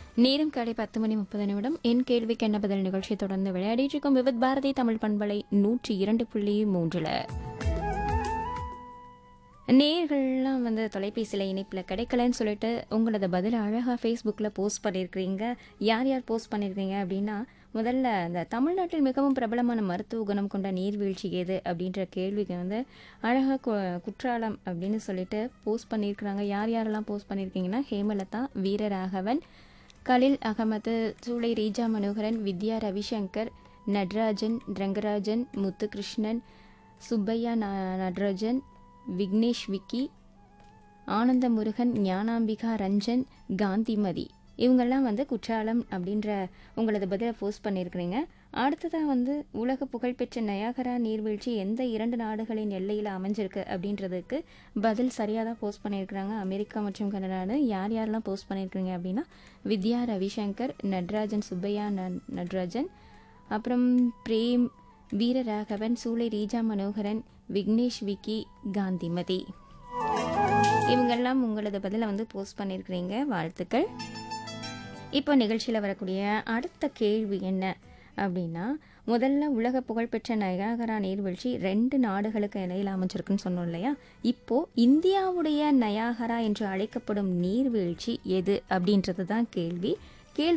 நேரம் காலை பத்து மணி முப்பது நிமிடம் என் கேள்விக்கு என்ன பதில் நிகழ்ச்சி தொடர்ந்து விளையாடிட்டு இருக்கும் விவித் பாரதி தமிழ் பண்பலை நூற்றி இரண்டு புள்ளி மூன்றுல நேர்கள்லாம் வந்து தொலைபேசியில் இணைப்பில் கிடைக்கலன்னு சொல்லிட்டு உங்களோட பதில் அழகாக ஃபேஸ்புக்கில் போஸ்ட் பண்ணியிருக்கிறீங்க யார் யார் போஸ்ட் பண்ணியிருக்கீங்க அப்படின்னா முதல்ல இந்த தமிழ்நாட்டில் மிகவும் பிரபலமான மருத்துவ குணம் கொண்ட நீர்வீழ்ச்சி எது அப்படின்ற கேள்விக்கு வந்து அழகாக கு குற்றாலம் அப்படின்னு சொல்லிட்டு போஸ்ட் பண்ணியிருக்கிறாங்க யார் யாரெல்லாம் போஸ்ட் பண்ணியிருக்கீங்கன்னா ஹேமலதா வீரராகவன் கலில் அகமது சூளை ரீஜா மனோகரன் வித்யா ரவிசங்கர் நட்ராஜன் ரங்கராஜன் முத்துகிருஷ்ணன் சுப்பையா ந- நடராஜன் விக்னேஷ் விக்கி ஆனந்த முருகன் ஞானாம்பிகா ரஞ்சன் காந்திமதி இவங்கெல்லாம் வந்து குற்றாலம் அப்படின்ற உங்களது பதிலை போஸ்ட் பண்ணியிருக்கிறீங்க அடுத்ததாக வந்து உலக புகழ்பெற்ற நயாகரா நீர்வீழ்ச்சி எந்த இரண்டு நாடுகளின் எல்லையில் அமைஞ்சிருக்கு அப்படின்றதுக்கு பதில் சரியாக தான் போஸ்ட் பண்ணியிருக்கிறாங்க அமெரிக்கா மற்றும் கனடான்னு யார் யாரெல்லாம் போஸ்ட் பண்ணியிருக்கிறீங்க அப்படின்னா வித்யா ரவிசங்கர் நட்ராஜன் சுப்பையா ந- நட்ராஜன் அப்புறம் பிரேம் வீரராகவன் சூளை ரீஜா மனோகரன் விக்னேஷ் விக்கி காந்திமதி இவங்கெல்லாம் உங்களது பதிலை வந்து போஸ்ட் பண்ணியிருக்கிறீங்க வாழ்த்துக்கள் இப்போ நிகழ்ச்சியில் வரக்கூடிய அடுத்த கேள்வி என்ன அப்படின்னா முதல்ல உலக புகழ்பெற்ற நயாகரா நீர்வீழ்ச்சி ரெண்டு நாடுகளுக்கு இடையில அமைஞ்சிருக்குன்னு சொன்னோம் இல்லையா இப்போ இந்தியாவுடைய நயாகரா என்று அழைக்கப்படும் நீர்வீழ்ச்சி எது அப்படின்றது தான் கேள்வி